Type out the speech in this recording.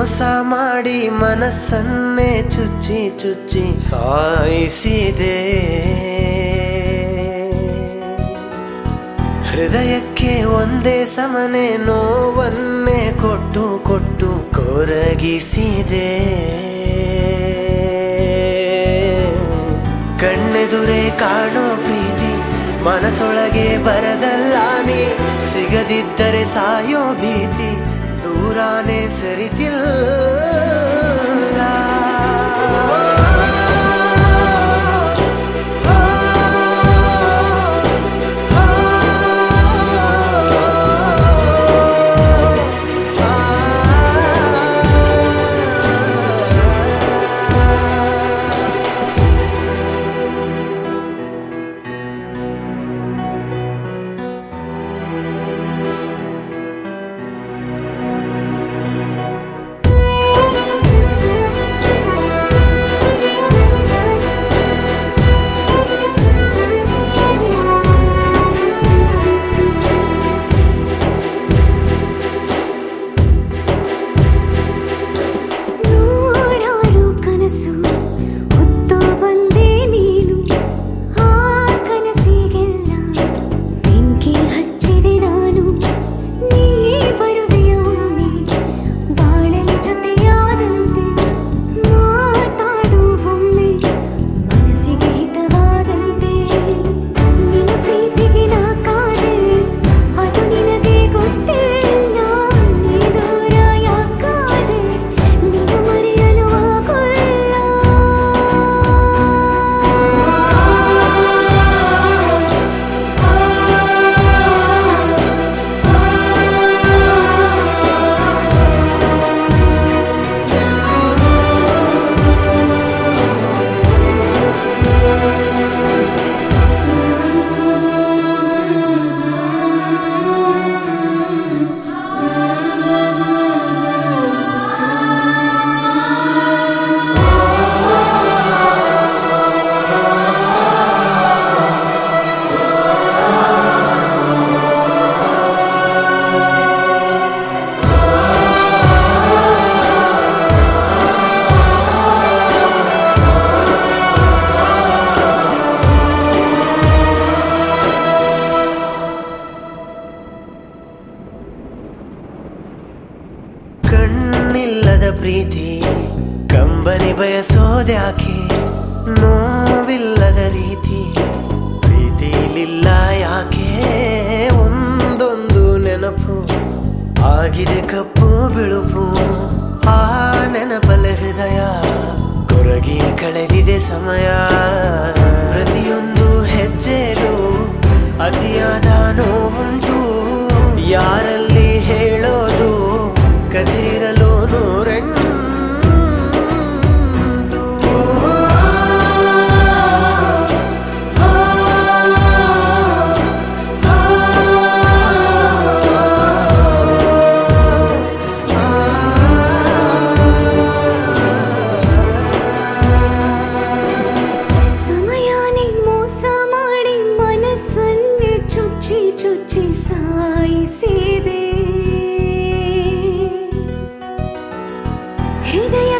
ಮೋಸ ಮಾಡಿ ಮನಸ್ಸನ್ನೇ ಚುಚ್ಚಿ ಚುಚ್ಚಿ ಸಾಯಿಸಿದೆ ಹೃದಯಕ್ಕೆ ಒಂದೇ ಸಮನೆ ನೋವನ್ನೇ ಕೊಟ್ಟು ಕೊಟ್ಟು ಕೊರಗಿಸಿದೆ ಕಣ್ಣೆದುರೇ ಕಾಣೋ ಪ್ರೀತಿ ಮನಸೊಳಗೆ ಬರದಲ್ಲ ನೀ ಸಿಗದಿದ್ದರೆ ಸಾಯೋ ಭೀತಿ ದೂರಾನೇ ಸರಿತಿಲ್ಲ ನೂರಾರು ಕನಸು ಹೊತ್ತು ಬಂದೆ ನೀನು ಆ ಕನಸಿಗೆಲ್ಲ ಬೆಂಕಿ ಹಚ್ಚಿದೆ ನಾನು ನೀ ಬರುವೆಯ ಒಮ್ಮೆ ಬಾಳಲಿ ಜೊತೆಯಾದಂತೆ ಮಾತಾಡು ಒಮ್ಮೆ ಮನಸ್ಸಿಗೆ ಹಿತವಾದಂತೆ ನಿನ್ನ ಪ್ರೀತಿಗೆ ನಾ ಕಾದೆ ಅದು ನಿನಗೆ ಗೊತ್ತಿಲ್ಲ ನೀ ದೂರ ಯಾಕಾದೆ ನಿನ್ನ ಮರೆಯಲು ಆಗೋಲ್ಲ ಕಣ್ಣಿಲ್ಲದ ಪ್ರೀತಿ ಕಂಬನಿ ಬಯಸೋದ್ಯಾಕೆ ನೋವಿಲ್ಲದ ರೀತಿ ಪ್ರೀತಿಲಿಲ್ಲ ಯಾಕೆ ಒಂದೊಂದು ನೆನಪು ಆಗಿದೆ ಕಪ್ಪು ಬಿಳುಪು ಆ ನೆನಪಲ ಹೃದಯ ಕೊರಗಿ ಕಳೆದಿದೆ ಸಮಯ ಪ್ರತಿಯೊಂದು ಹೆಜ್ಜೆಲು ಅತಿಯಾದ ನೋವುಂಟು ಯಾರಲ್ಲಿ ಹೇಳೋದು ಕದಿರಲು ನೂರೆಂಟು ಸಮಯಾನೇ ಮೋಸ ಮಾಡಿ ಮನಸ್ಸನ್ನೇ ಚುಚ್ಚಿ ಚುಚ್ಚಿ ಸಾಯಿಸಿದೆ ಹೃದಯ